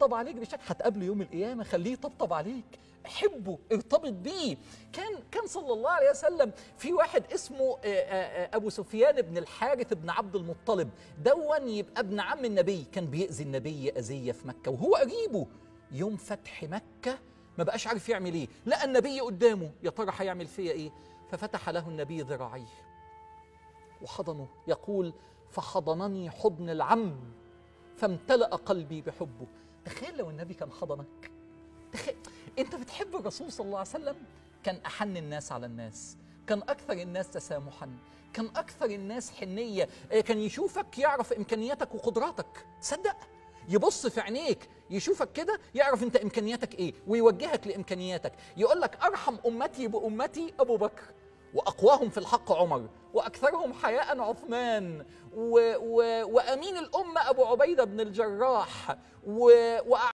طبطب عليك بشكل هتقابله يوم القيامه خليه يطبطب عليك حبه ارتبط بيه كان كان صلى الله عليه وسلم في واحد اسمه آه، آه، آه، ابو سفيان بن الحارث بن عبد المطلب دون يبقى ابن عم النبي كان بيأذي النبي اذيه في مكه وهو قريبه يوم فتح مكه ما بقاش عارف يعمل ايه لقى النبي قدامه يا ترى هيعمل فيا ايه ففتح له النبي ذراعيه وحضنه يقول فحضنني حضن العم فامتلأ قلبي بحبه تخيل لو النبي كان حضنك تخيل انت بتحب الرسول صلى الله عليه وسلم كان احن الناس على الناس كان اكثر الناس تسامحا كان اكثر الناس حنيه آه، كان يشوفك يعرف امكانياتك وقدراتك صدق يبص في عينيك يشوفك كده يعرف انت امكانياتك ايه ويوجهك لامكانياتك يقول لك ارحم امتي بامتي ابو بكر واقواهم في الحق عمر واكثرهم حياء عثمان و و وامين الامه ابو عبيده بن الجراح و